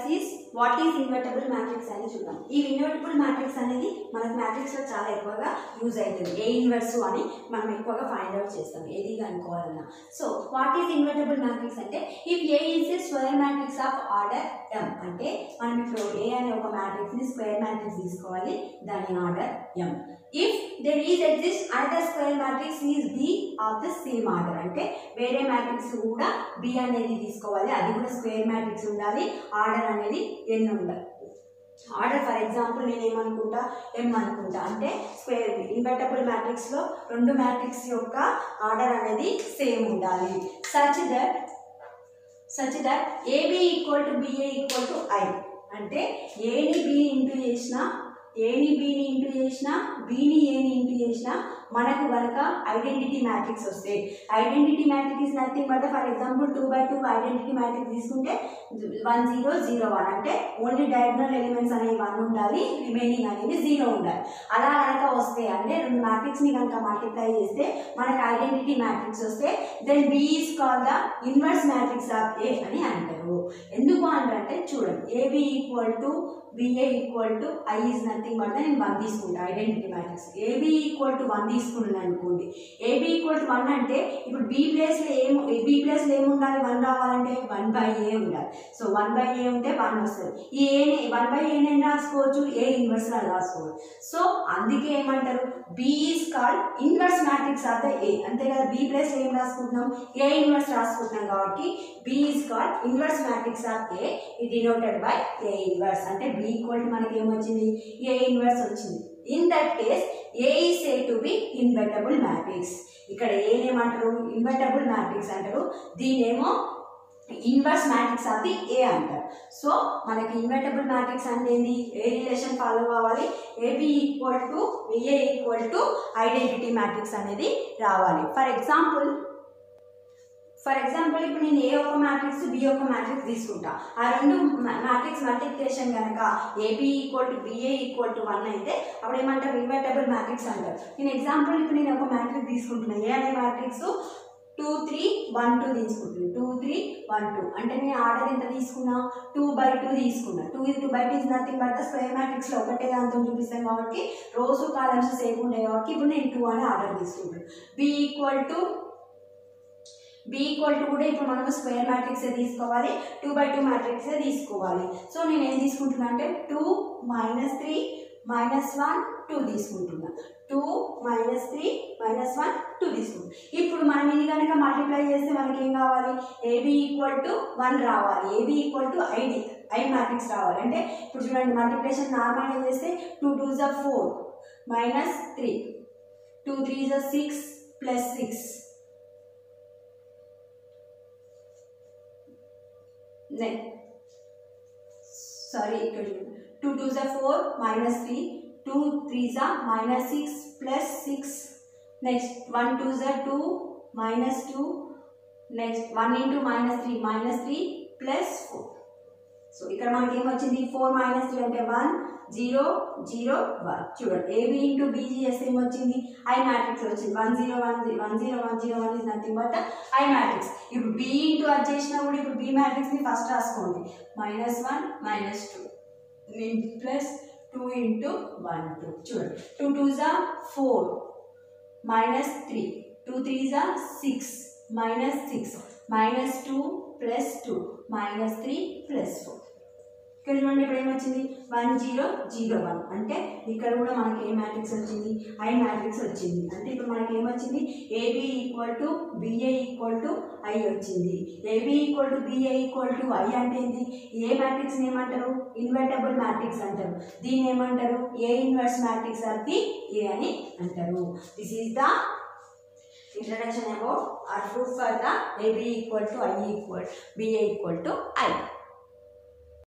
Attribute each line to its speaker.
Speaker 1: Is what is invertible matrix అని చూద్దాం ఈ ఇన్వర్టబుల్ మ్యాట్రిక్స్ అనేది మనకు మ్యాట్రిక్స్ లో చాలా ఎక్కువగా యూజ్ అవుతుంది ఏ ఇన్వర్స్ అని మనం ఎక్కువగా ఫైండ్ అవుట్ చేస్తాం ఏది అనుకోవాలన్నా so what is invertible matrix అంటే if A is a square matrix of order M అంటే మనం ఇప్పుడు ఏ అనే ఒక మ్యాట్రిక్స్ ని స్క్వేర్ మ్యాట్రిక్స్ తీసుకోవాలి దాని order M if there is exist another square matrix is B of the same order అంటే వేరే మ్యాట్రిక్స్ కూడా బి అనేది తీసుకోవాలి అది కూడా స్క్వేర్ మ్యాట్రిక్స్ ఉండాలి ఆర్డర్ అనేది ఎన్ ఉండాలి ఆర్డర్ ఫర్ ఎగ్జాంపుల్ నేను ఏమనుకుంటా ఎం అనుకుంటా అంటే స్క్వేర్ ఇన్వర్టబుల్ మ్యాట్రిక్స్ లో రెండు మ్యాట్రిక్స్ యొక్క ఆర్డర్ అనేది సేమ్ ఉండాలి such that such that AB equal to BA equal to I అంటే ఏని బి ఇంటూ చేసినా ఏని బిని ఇంటూ చేసినా బిని ఏని ఇంటూ చేసినా మనకు కనుక ఐడెంటిటీ మ్యాట్రిక్స్ వస్తాయి identity matrix is nothing but for example two by two identity matrix తీసుకుంటే వన్ జీరో జీరో వన్ అంటే ఓన్లీ డయాగ్నల్ ఎలిమెంట్స్ అనేవి వన్ ఉండాలి రిమైనింగ్ అనేది జీరో ఉండాలి అలా కనుక వస్తే అంటే రెండు మ్యాట్రిక్స్ని కనుక మల్టిప్లై చేస్తే మనకు ఐడెంటిటీ మ్యాట్రిక్స్ వస్తే then B is call the inverse matrix of A అని అంటారు ఎందుకు అంటే చూడండి AB equal to BA equal to I is nothing but నేను వన్ తీసుకుంటా identity matrix AB equal to one తీసుకున్నాను అనుకోండి ఏబి ఈక్వల్ టు వన్ అంటే ఇప్పుడు బి ప్లేస్లో ఏం బి ప్లేస్లో ఏమి ఉండాలి వన్ రావాలంటే వన్ బై ఏ ఉండాలి సో వన్ బై ఏ ఉంటే వన్ వస్తుంది ఈ ఏని వన్ బై ఏని రాసుకోవచ్చు ఏ ఇన్వర్స్ రాసుకోవచ్చు సో అందుకే ఏమంటారు B is called inverse matrix of the A అంతే కదా బి ప్లేస్ ఏం రాసుకుంటున్నాం ఏ ఇన్వర్స్ రాసుకుంటున్నాం కాబట్టి B is called inverse matrix of A ఇది డినోటెడ్ బై ఏ ఇన్వర్స్ అంటే బి ఈక్వల్ టు మనకి ఏమొచ్చింది ఏ ఇన్వర్స్ వచ్చింది in that case A is A to B invertible matrix ఇక్కడ ఏనేమంటారు ఇన్వర్టబుల్ మ్యాట్రిక్స్ అంటారు దీనేమో inverse matrix of the A అంటారు సో మనకి ఇన్వర్టబుల్ మ్యాట్రిక్స్ అంటే ఏంది ఏ రిలేషన్ ఫాలో అవ్వాలి A B equal to A equal to identity matrix అనేది రావాలి ఫర్ ఎగ్జాంపుల్ ఫర్ ఎగ్జాంపుల్ ఇప్పుడు నేను ఏ ఒక మ్యాట్రిక్స్ బి ఒక మ్యాట్రిక్స్ తీసుకుంటా ఆ రెండు మ్యాట్రిక్స్ మల్టిప్లికేషన్ కనుక A B equal to BA equal to one అయితే అప్పుడు ఏమంటారు ఇన్వర్టబుల్ మ్యాట్రిక్స్ అంటారు నేను ఎగ్జాంపుల్ ఇప్పుడు నేను ఒక మ్యాట్రిక్స్ తీసుకుంటున్నాను ఏ అనే matrix two three one two తీసుకుంటున్నాను టూ త్రీ వన్ టూ అంటే నేను ఆర్డర్ ఎంత తీసుకున్నా టూ బై టూ తీసుకున్నా టూ ఇది two by two is nothing but square మ్యాట్రిక్స్లో ఒకటే దాంతో చూపిస్తాం కాబట్టి రోజు కాలమ్స్ సేమ్ ఉంటాయి కాబట్టి ఇప్పుడు నేను టూ అని ఆర్డర్ తీసుకుంటాను B equal to B equal to కూడా ఇప్పుడు మనం స్క్వేర్ మ్యాట్రిక్స్ తీసుకోవాలి టూ బై టూ మ్యాట్రిక్స్ తీసుకోవాలి సో నేను ఏం తీసుకుంటున్నా అంటే two minus three minus one two తీసుకుంటున్నా two minus three minus one two తీసుకుంటాం ఇప్పుడు మనం ఇది కనుక మల్టిప్లై చేస్తే మనకి ఏం కావాలి ఏబి ఈక్వల్ టు వన్ రావాలి A B equal to ID I matrix రావాలి అంటే ఇప్పుడు చూడండి మల్టిప్లికేషన్ నార్మల్గా చేస్తే టూ టూ జా four minus three two three జా six plus six next sorry ఇక్కడ టూ టూ జా four minus three two three జా minus six plus six next one two జా two minus two next one into minus three minus three plus four so ఇక్కడ మనకి ఏమొచ్చింది four minus three అంటే one zero zero one చూడండి A B into బీజీఎస్ ఏమొచ్చింది I matrix వచ్చింది one zero one one zero one zero one is nothing but I matrix ఇప్పుడు B into అది చేసినా కూడా ఇప్పుడు బి మ్యాట్రిక్స్ని ఫస్ట్ రాసుకోండి minus one minus two plus two into one two చూడండి టూ టూ జా four minus three two three జా six minus six minus two plus two minus three plus four ఇక్కడ చూడండి ఇప్పుడు ఏమొచ్చింది వన్ జీరో జీరో వన్ అంటే ఇక్కడ కూడా మనకి ఏ మ్యాట్రిక్స్ వచ్చింది ఐ మ్యాట్రిక్స్ వచ్చింది అంటే ఇప్పుడు మనకి ఏమొచ్చింది A B equal to BA equal to I వచ్చింది A B equal to BA equal to I అంటే ఏంటి ఏ మ్యాట్రిక్స్ ఏమంటారు ఇన్వర్టబుల్ మ్యాట్రిక్స్ అంటారు దీన్ని ఏమంటారు A inverse matrix of the A అని అంటారు this is the introduction about or proof for the AB equal to I equal BA equal to I.